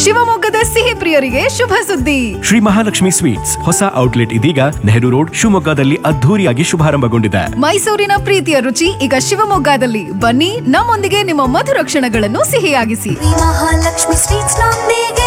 ಶಿವಮೊಗ್ಗದ ಸಿಹಿ ಪ್ರಿಯರಿಗೆ ಶುಭ ಸುದ್ದಿ ಶ್ರೀ ಮಹಾಲಕ್ಷ್ಮಿ ಸ್ವೀಟ್ಸ್ ಹೊಸ ಔಟ್ಲೆಟ್ ಇದೀಗ ನೆಹರು ರೋಡ್ ಶಿವಮೊಗ್ಗದಲ್ಲಿ ಅದ್ಧೂರಿಯಾಗಿ ಶುಭಾರಂಭಗೊಂಡಿದೆ ಮೈಸೂರಿನ ಪ್ರೀತಿಯ ರುಚಿ ಈಗ ಶಿವಮೊಗ್ಗದಲ್ಲಿ ಬನ್ನಿ ನಮ್ಮೊಂದಿಗೆ ನಿಮ್ಮ ಮಧುರ ಕ್ಷಣಗಳನ್ನು ಸಿಹಿಯಾಗಿಸಿ ಶ್ರೀ ಮಹಾಲಕ್ಷ್ಮಿ ಸ್ವೀಟ್ಸ್ ನೊಂದಿಗೆ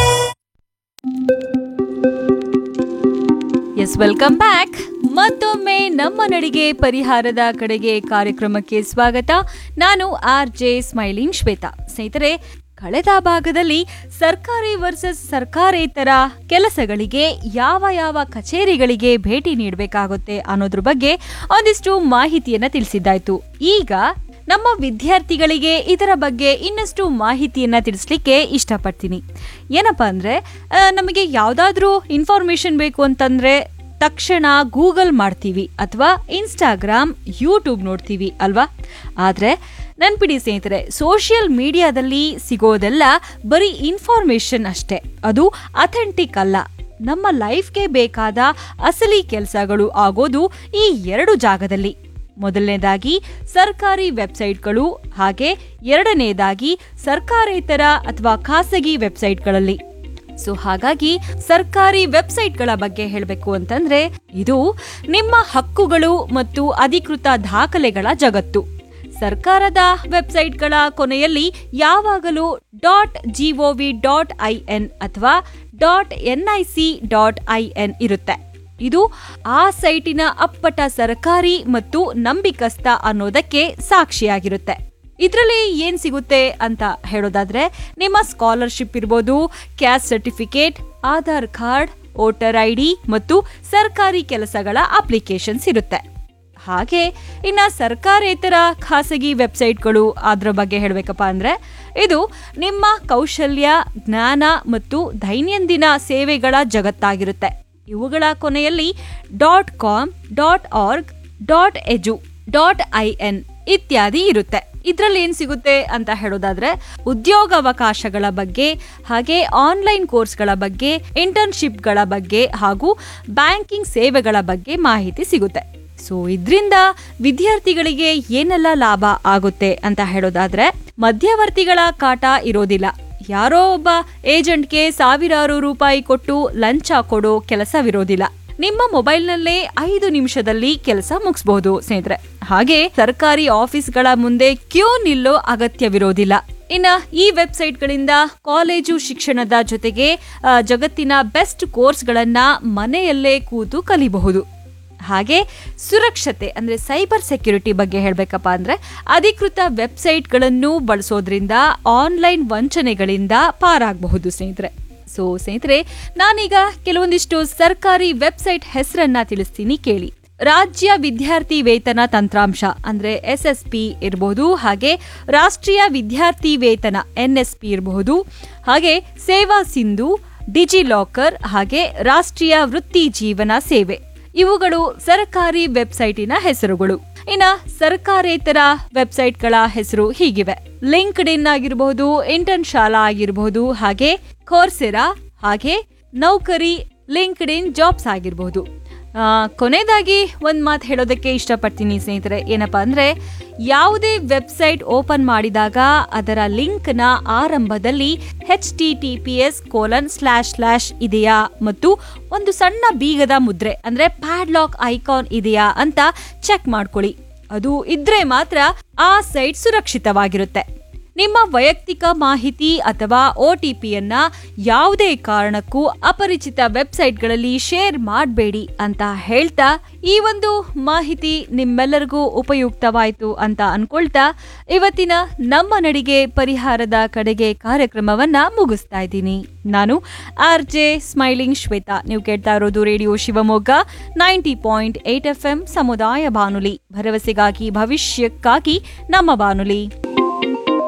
ಎಸ್ ವೆಲ್ಕಮ್ ಬ್ಯಾಕ್ ಮತ್ತೊಮ್ಮೆ ನಮ್ಮ ನಡಿಗೆ ಪರಿಹಾರದ ಕಡೆಗೆ ಕಾರ್ಯಕ್ರಮಕ್ಕೆ ಸ್ವಾಗತ ನಾನು ಆರ್ ಜೆ ಸ್ಮೈಲಿಂಗ್ ಶ್ವೇತಾ ಸ್ನೇಹಿತರೆ ಕಳೆದ ಭಾಗದಲ್ಲಿ ಸರ್ಕಾರಿ ವರ್ಸಸ್ ಸರ್ಕಾರೇತರ ಕೆಲಸಗಳಿಗೆ ಯಾವ ಯಾವ ಕಚೇರಿಗಳಿಗೆ ಭೇಟಿ ನೀಡಬೇಕಾಗುತ್ತೆ ಅನ್ನೋದ್ರ ಬಗ್ಗೆ ಒಂದಿಷ್ಟು ಮಾಹಿತಿಯನ್ನ ತಿಳಿಸಿದ್ದಾಯ್ತು ಈಗ ನಮ್ಮ ವಿದ್ಯಾರ್ಥಿಗಳಿಗೆ ಇದರ ಬಗ್ಗೆ ಇನ್ನಷ್ಟು ಮಾಹಿತಿಯನ್ನ ತಿಳಿಸ್ಲಿಕ್ಕೆ ಇಷ್ಟಪಡ್ತೀನಿ ಏನಪ್ಪಾ ಅಂದ್ರೆ ಆ, ನಮಗೆ ಯಾವುದಾದ್ರೂ ಇನ್ಫಾರ್ಮೇಶನ್ ಬೇಕು ಅಂತಂದ್ರೆ ತಕ್ಷಣ ಗೂಗಲ್ ಮಾಡ್ತೀವಿ ಅಥವಾ ಇನ್ಸ್ಟಾಗ್ರಾಮ್ ಯೂಟ್ಯೂಬ್ ನೋಡ್ತೀವಿ ಅಲ್ವಾ ಆದರೆ ನೆನ್ಪಿಡಿ ಸ್ನೇಹಿತರೆ ಸೋಷಿಯಲ್ ಮೀಡಿಯಾದಲ್ಲಿ ಸಿಗೋದೆಲ್ಲ ಬರೀ ಇನ್ಫಾರ್ಮೇಶನ್ ಅಷ್ಟೇ ಅದು ಅಥೆಂಟಿಕ್ ಅಲ್ಲ ನಮ್ಮ ಲೈಫ್ಗೆ ಬೇಕಾದ ಅಸಲಿ ಕೆಲಸಗಳು ಆಗೋದು ಈ ಎರಡು ಜಾಗದಲ್ಲಿ ಮೊದಲನೇದಾಗಿ ಸರ್ಕಾರಿ ವೆಬ್ಸೈಟ್ಗಳು ಹಾಗೆ ಎರಡನೇದಾಗಿ ಸರ್ಕಾರೇತರ ಅಥವಾ ಖಾಸಗಿ ವೆಬ್ಸೈಟ್ಗಳಲ್ಲಿ ಸೊ ಹಾಗಾಗಿ ಸರ್ಕಾರಿ ವೆಬ್ಸೈಟ್ಗಳ ಬಗ್ಗೆ ಹೇಳಬೇಕು ಅಂತಂದ್ರೆ ಇದು ನಿಮ್ಮ ಹಕ್ಕುಗಳು ಮತ್ತು ಅಧಿಕೃತ ದಾಖಲೆಗಳ ಜಗತ್ತು ಸರ್ಕಾರದ ವೆಬ್ಸೈಟ್ಗಳ ಕೊನೆಯಲ್ಲಿ ಯಾವಾಗಲೂ dot GOV dot I N ಅಥವಾ dot N I C dot I N ಇರುತ್ತೆ ಇದು ಆ ಸೈಟಿನ ಅಪ್ಪಟ ಸರ್ಕಾರಿ ಮತ್ತು ನಂಬಿಕಸ್ತ ಅನ್ನೋದಕ್ಕೆ ಸಾಕ್ಷಿಯಾಗಿರುತ್ತೆ ಇದರಲ್ಲಿ ಏನ್ ಸಿಗುತ್ತೆ ಅಂತ ಹೇಳೋದಾದ್ರೆ ನಿಮ್ಮ ಸ್ಕಾಲರ್ಶಿಪ್ ಇರ್ಬೋದು caste certificate Aadhaar card voter I D ಮತ್ತು ಸರ್ಕಾರಿ ಕೆಲಸಗಳ ಅಪ್ಲಿಕೇಶನ್ಸ್ ಇರುತ್ತೆ ಹಾಗೆ ಇನ್ನ ಸರ್ಕಾರೇತರ ಖಾಸಗಿ ವೆಬ್ಸೈಟ್ಗಳು ಅದ್ರ ಬಗ್ಗೆ ಹೇಳಬೇಕಪ್ಪ ಅಂದ್ರೆ ಇದು ನಿಮ್ಮ ಕೌಶಲ್ಯ ಜ್ಞಾನ ಮತ್ತು ದೈನಂದಿನ ಸೇವೆಗಳ ಜಗತ್ತಾಗಿರುತ್ತೆ ಇವುಗಳ ಕೊನೆಯಲ್ಲಿ dot com dot org dot edu dot I N ಇತ್ಯಾದಿ ಇರುತ್ತೆ ಇದ್ರಲ್ಲಿ ಏನ್ ಸಿಗುತ್ತೆ ಅಂತ ಹೇಳೋದಾದ್ರೆ ಉದ್ಯೋಗಾವಕಾಶಗಳ ಬಗ್ಗೆ ಹಾಗೆ ಆನ್ಲೈನ್ ಕೋರ್ಸ್ಗಳ ಬಗ್ಗೆ ಇಂಟರ್ನ್ಶಿಪ್ಗಳ ಬಗ್ಗೆ ಹಾಗೂ ಬ್ಯಾಂಕಿಂಗ್ ಸೇವೆಗಳ ಬಗ್ಗೆ ಮಾಹಿತಿ ಸಿಗುತ್ತೆ ಸೊ ಇದರಿಂದ ವಿದ್ಯಾರ್ಥಿಗಳಿಗೆ ಏನೆಲ್ಲ ಲಾಭ ಆಗುತ್ತೆ ಅಂತ ಹೇಳೋದಾದ್ರೆ ಮಧ್ಯವರ್ತಿಗಳ ಕಾಟ ಇರೋದಿಲ್ಲ ಯಾರೋ ಒಬ್ಬ ಏಜೆಂಟ್ಗೆ ಸಾವಿರಾರು ರೂಪಾಯಿ ಕೊಟ್ಟು ಲಂಚ ಕೊಡೋ ಕೆಲಸವಿರೋದಿಲ್ಲ ನಿಮ್ಮ ಮೊಬೈಲ್ನಲ್ಲೇ ಐದು ನಿಮಿಷದಲ್ಲಿ ಕೆಲಸ ಮುಗಿಸಬಹುದು ಸ್ನೇಹಿತರೆ ಹಾಗೆ ಸರ್ಕಾರಿ ಆಫೀಸ್ಗಳ ಮುಂದೆ ಕ್ಯೂ ನಿಲ್ಲೋ ಅಗತ್ಯವಿರೋದಿಲ್ಲ ಇನ್ನ ಈ ವೆಬ್ಸೈಟ್ಗಳಿಂದ ಕಾಲೇಜು ಶಿಕ್ಷಣದ ಜೊತೆಗೆ ಆ, ಜಗತ್ತಿನ ಬೆಸ್ಟ್ ಕೋರ್ಸ್ಗಳನ್ನ ಮನೆಯಲ್ಲೇ ಕೂತು ಕಲಿಬಹುದು ಹಾಗೆ ಸುರಕ್ಷತೆ ಅಂದ್ರೆ ಸೈಬರ್ ಸೆಕ್ಯುರಿಟಿ ಬಗ್ಗೆ ಹೇಳಬೇಕಪ್ಪ ಅಂದ್ರೆ ಅಧಿಕೃತ ವೆಬ್ಸೈಟ್ಗಳನ್ನು ಬಳಸೋದ್ರಿಂದ ಆನ್ಲೈನ್ ವಂಚನೆಗಳಿಂದ ಪಾರಾಗಬಹುದು ಸ್ನೇಹಿತರೆ ಸೊ ಸ್ನೇಹಿತರೆ ನಾನೀಗ ಕೆಲವೊಂದಿಷ್ಟು ಸರ್ಕಾರಿ ವೆಬ್ಸೈಟ್ ಹೆಸರನ್ನ ತಿಳಿಸ್ತೀನಿ ಕೇಳಿ ರಾಜ್ಯ ವಿದ್ಯಾರ್ಥಿ ವೇತನ ತಂತ್ರಾಂಶ ಅಂದ್ರೆ ಎಸ್ ಎಸ್ ಪಿ ಇರಬಹುದು ಹಾಗೆ ರಾಷ್ಟ್ರೀಯ ವಿದ್ಯಾರ್ಥಿ ವೇತನ ಎನ್ ಎಸ್ ಪಿ ಇರಬಹುದು ಹಾಗೆ ಸೇವಾ ಸಿಂಧು ಡಿಜಿ ಲಾಕರ್ ಹಾಗೆ ರಾಷ್ಟ್ರೀಯ ವೃತ್ತಿ ಜೀವನ ಸೇವೆ ಇವುಗಳು ಸರ್ಕಾರಿ ವೆಬ್ಸೈಟಿನ ಹೆಸರುಗಳು ಇನ್ನ ಸರ್ಕಾರೇತರ ವೆಬ್ಸೈಟ್ಗಳ ಹೆಸರು ಹೀಗಿವೆ ಲಿಂಕ್ಡ್ ಇನ್ ಆಗಿರಬಹುದು ಇಂಟರ್ನ್ ಶಾಲಾ ಆಗಿರಬಹುದು ಹಾಗೆ ಕೋರ್ಸೆರಾ ಹಾಗೆ ನೌಕರಿ ಲಿಂಕ್ಡ್ ಇನ್ ಜಾಬ್ಸ್ ಆಗಿರಬಹುದು ಆ, ಕೊನೆಯದಾಗಿ ಒಂದು ಮಾತು ಹೇಳೋದಕ್ಕೆ ಇಷ್ಟಪಡ್ತೀನಿ ಸ್ನೇಹಿತರೆ ಏನಪ್ಪಾ ಅಂದ್ರೆ ಯಾವುದೇ ವೆಬ್ಸೈಟ್ ಓಪನ್ ಮಾಡಿದಾಗ ಅದರ ಲಿಂಕ್ನ ಆರಂಭದಲ್ಲಿ H T T P S colon slash slash ಇದೆಯಾ ಮತ್ತು ಒಂದು ಸಣ್ಣ ಬೀಗದ ಮುದ್ರೆ ಅಂದ್ರೆ ಪ್ಯಾಡ್ಲಾಕ್ ಐಕಾನ್ ಇದೆಯಾ ಅಂತ ಚೆಕ್ ಮಾಡ್ಕೊಳ್ಳಿ ಅದು ಇದ್ರೆ ಮಾತ್ರ ಆ ಸೈಟ್ ಸುರಕ್ಷಿತವಾಗಿರುತ್ತೆ ನಿಮ್ಮ ವೈಯಕ್ತಿಕ ಮಾಹಿತಿ ಅಥವಾ ಒ ಟಿ ಪಿಯನ್ನ ಯಾವುದೇ ಕಾರಣಕ್ಕೂ ಅಪರಿಚಿತ ವೆಬ್ಸೈಟ್ಗಳಲ್ಲಿ ಶೇರ್ ಮಾಡಬೇಡಿ ಅಂತ ಹೇಳ್ತಾ ಈ ಒಂದು ಮಾಹಿತಿ ನಿಮ್ಮೆಲ್ಲರಿಗೂ ಉಪಯುಕ್ತವಾಯಿತು ಅಂತ ಅನ್ಕೊಳ್ತಾ ಇವತ್ತಿನ ನಮ್ಮ ನಡಿಗೆ ಪರಿಹಾರದ ಕಡೆಗೆ ಕಾರ್ಯಕ್ರಮವನ್ನ ಮುಗಿಸ್ತಾ ಇದ್ದೀನಿ ನಾನು ಆರ್ ಜೆ ಸ್ಮೈಲಿಂಗ್ ಶ್ವೇತಾ ನೀವು ಕೇಳ್ತಾ ಇರೋದು radio Shivamogga ninety point eight F M ಸಮುದಾಯ ಬಾನುಲಿ ಭರವಸೆಗಾಗಿ ಭವಿಷ್ಯಕ್ಕಾಗಿ ನಮ್ಮ ಬಾನುಲಿ